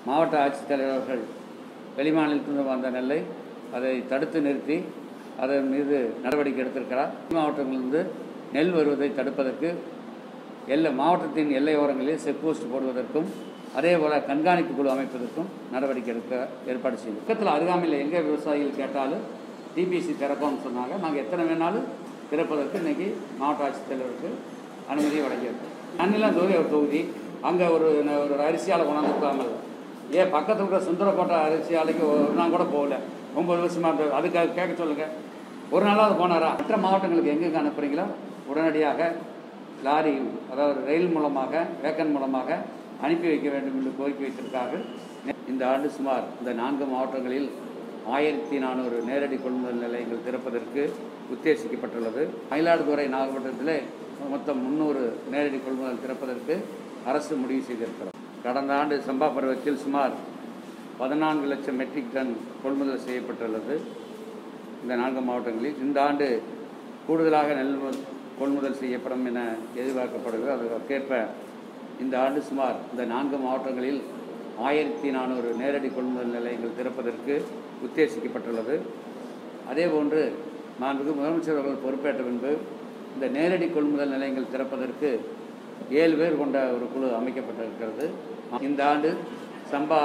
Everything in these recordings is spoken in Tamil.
மாவட்ட ஆட்சித்தலைவர்கள் வெளிமாநிலத்திலிருந்து வந்த நெல்லை அதை தடுத்து நிறுத்தி அதன் மீது நடவடிக்கை எடுத்திருக்கிறார் மாவட்டங்களிலிருந்து நெல் வருவதை தடுப்பதற்கு எல்லை மாவட்டத்தின் எல்லையோரங்களில் செக் போஸ்ட் போடுவதற்கும் அதே போல் கண்காணிப்பு குழு அமைப்பதற்கும் நடவடிக்கை எடுக்க ஏற்பாடு செய்யும் பக்கத்தில் அருகாமையில் எங்கே விவசாயிகள் கேட்டாலும் டிபிசி திறப்போம்னு சொன்னாங்க நாங்கள் எத்தனை வேணாலும் திறப்பதற்கு இன்னைக்கு மாவட்ட ஆட்சித்தலைவருக்கு அனுமதி வழங்கியிருக்கோம் நன்னிலம் தொகுதி ஒரு தொகுதி அங்கே ஒரு ஒரு அரிசியால் கொண்டாந்து ஏன் பக்கத்தில் இருக்கிற சுந்தரக்கோட்டை அரிசி ஆலைக்கு ஒரு நாள் கூட போகல ஒம்பது வருஷமா இருந்தது அதுக்காக கேட்க சொல்லுங்க ஒரு நாளாவது போனாரா மற்ற மாவட்டங்களுக்கு எங்கெங்க அனுப்புறீங்களோ உடனடியாக லாரி அதாவது ரயில் மூலமாக வேக்கன் மூலமாக அனுப்பி வைக்க வேண்டும் என்று கோரிக்கை வைத்திருக்கார்கள் இந்த ஆண்டு சுமார் இந்த நான்கு மாவட்டங்களில் ஆயிரத்தி நானூறு நேரடி கொள்முதல் நிலையங்கள் திறப்பதற்கு உத்தேசிக்கப்பட்டுள்ளது மயிலாடுதுறை நாகப்பட்டினத்தில் மொத்தம் முந்நூறு நேரடி கொள்முதல் திறப்பதற்கு அரசு முடிவு செய்திருக்கிறது கடந்த ஆண்டு சம்பா பருவத்தில் சுமார் பதினான்கு லட்சம் மெட்ரிக் டன் கொள்முதல் செய்யப்பட்டுள்ளது இந்த நான்கு மாவட்டங்களில் இந்த ஆண்டு கூடுதலாக நெல் மு- கொள்முதல் செய்யப்படும் என எதிர்பார்க்கப்படுகிறது அதற்கேற்ப இந்த ஆண்டு சுமார் இந்த நான்கு மாவட்டங்களில் ஆயிரத்தி நானூறு நேரடி கொள்முதல் நிலையங்கள் திறப்பதற்கு உத்தேசிக்கப்பட்டுள்ளது அதேபோன்று மாண்புக்கு முதலமைச்சர் அவர்கள் பொறுப்பேற்ற பின்பு இந்த நேரடி கொள்முதல் நிலையங்கள் திறப்பதற்கு ஏழு பேர் கொண்ட ஒரு குழு அமைக்கப்பட்டிருக்கிறது இந்த ஆண்டு சம்பா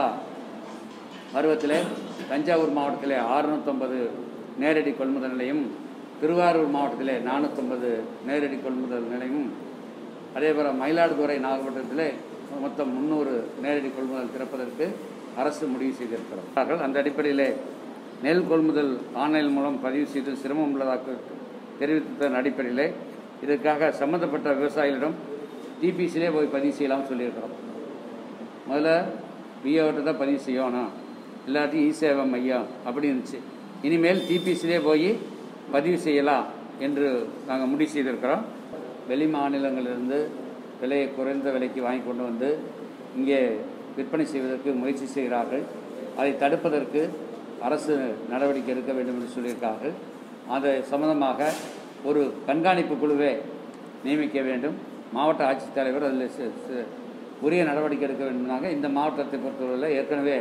பருவத்தில் தஞ்சாவூர் மாவட்டத்தில் அறுநூத்தொம்பது நேரடி கொள்முதல் நிலையம் திருவாரூர் மாவட்டத்தில் நானூற்றம்பது நேரடி கொள்முதல் நிலையமும் அதே போல் மயிலாடுதுறை நாகப்பட்டினத்தில் மொத்தம் முந்நூறு நேரடி கொள்முதல் திறப்பதற்கு அரசு முடிவு செய்திருக்கிறார்கள் அந்த அடிப்படையில் நெல் கொள்முதல் ஆன்லைன் மூலம் பதிவு செய்து சிரமம் உள்ளதாக தெரிவித்ததன் அடிப்படையில் இதற்காக சம்மந்தப்பட்ட விவசாயிகளிடம் டிபிசிலே போய் பதிவு செய்யலாம்னு சொல்லியிருக்கிறோம் முதல்ல பிஓட்ட தான் பதிவு செய்யணும் இல்லாட்டி இ சேவை மையம் அப்படி இருந்துச்சு இனிமேல் டிபிசிலே போய் பதிவு செய்யலாம் என்று நாங்கள் முடிவு செய்திருக்கிறோம் வெளி மாநிலங்களிலிருந்து விலையை குறைந்த விலைக்கு வாங்கி கொண்டு வந்து இங்கே விற்பனை செய்வதற்கு முயற்சி செய்கிறார்கள் அதை தடுப்பதற்கு அரசு நடவடிக்கை எடுக்க வேண்டும் என்று சொல்லியிருக்கார்கள் அது சம்பந்தமாக ஒரு கண்காணிப்பு குழுவை நியமிக்க வேண்டும் மாவட்ட ஆட்சித்தலைவர் அதில் ச- ச- உரிய நடவடிக்கை எடுக்க வேண்டும்னாங்க இந்த மாவட்டத்தை பொறுத்தவரையில் ஏற்கனவே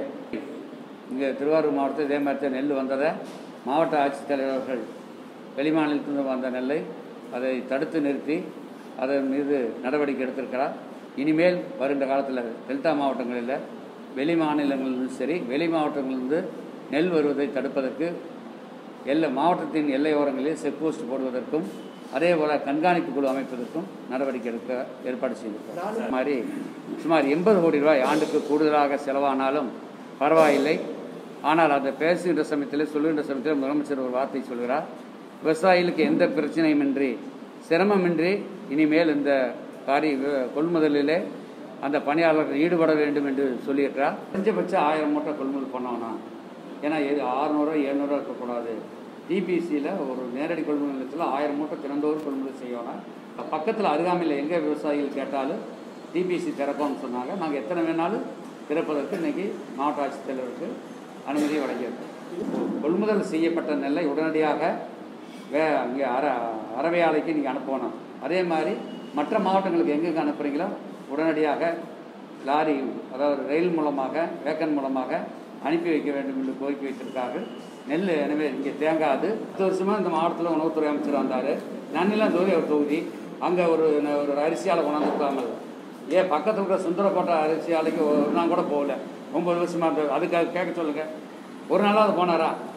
இங்கே திருவாரூர் மாவட்டத்தில் இதே மாதிரி தான் நெல் வந்ததை மாவட்ட ஆட்சித்தலைவர்கள் வெளிமாநிலத்திலிருந்து வந்த நெல்லை அதை தடுத்து நிறுத்தி அதன் மீது நடவடிக்கை எடுத்திருக்கிறார் இனிமேல் வருகின்ற காலத்தில் டெல்டா மாவட்டங்களில் வெளி மாநிலங்களிலும் சரி வெளி மாவட்டங்களிலிருந்து நெல் வருவதை தடுப்பதற்கு எல்லை மாவட்டத்தின் எல்லையோரங்களில் செக் போஸ்ட் போடுவதற்கும் அதே போல் கண்காணிப்பு குழு அமைப்பதற்கும் நடவடிக்கை எடுக்க ஏற்பாடு செய்திருக்கிறோம் அது மாதிரி சுமார் எண்பது கோடி ரூபாய் ஆண்டுக்கு கூடுதலாக செலவானாலும் பரவாயில்லை ஆனால் அதை பேசுகின்ற சமயத்தில் சொல்லுகின்ற சமயத்தில் முதலமைச்சர் ஒரு வார்த்தை சொல்கிறார் விவசாயிகளுக்கு எந்த பிரச்சனையுமின்றி சிரமமின்றி இனிமேல் இந்த காரி கொள்முதலிலே அந்த பணியாளர்கள் ஈடுபட வேண்டும் என்று சொல்லியிருக்கிறார் குறைஞ்சபட்சம் ஆயிரம் மூட்டை கொள்முதல் பண்ணோன்னா ஏன்னா இது ஆறுநூறுவா எழுநூறுவா இருக்கக்கூடாது டிபிசியில் ஒரு நேரடி கொள்முதல் நிலையத்தில் ஆயிரம் மூட்டை தினந்தோறும் கொள்முதல் செய்யணும் பக்கத்தில் அருகாமையில் எங்கே விவசாயிகள் கேட்டாலும் டிபிசி திறப்போம்னு சொன்னாங்க நாங்கள் எத்தனை வேணாலும் திறப்பதற்கு இன்னைக்கு மாவட்ட ஆட்சித்தலைவருக்கு அனுமதி வழங்கியிருக்கோம் கொள்முதல் செய்யப்பட்ட நெல்லை உடனடியாக வே இங்கே அற அறவை ஆலைக்கு நீங்கள் அனுப்பணும் அதே மாதிரி மற்ற மாவட்டங்களுக்கு எங்கெங்கே அனுப்புகிறீங்களோ உடனடியாக லாரி அதாவது ரயில் மூலமாக வேக்கன் மூலமாக அனுப்பி வைக்க வேண்டும் என்று கோரிக்கை வைத்திருக்கார்கள் நெல் எனவே இங்கே தேங்காது பத்து வருஷமாக இந்த மாவட்டத்தில் உணவுத்துறை அமைச்சர் வந்தார் நன்னிலம் தொகுதி ஒரு தொகுதி அங்கே ஒரு ஒரு அரிசியால் கொண்டாந்து கொடுக்காமல் ஏன் பக்கத்தில் இருக்கிற சுந்தரக்கோட்டை அரிசி ஆலைக்கு ஒரு நாள் கூட போகல ஒம்பது வருஷமாக இருந்தது அதுக்காக கேட்க சொல்லுங்கள் ஒரு நாளாவது போனாரா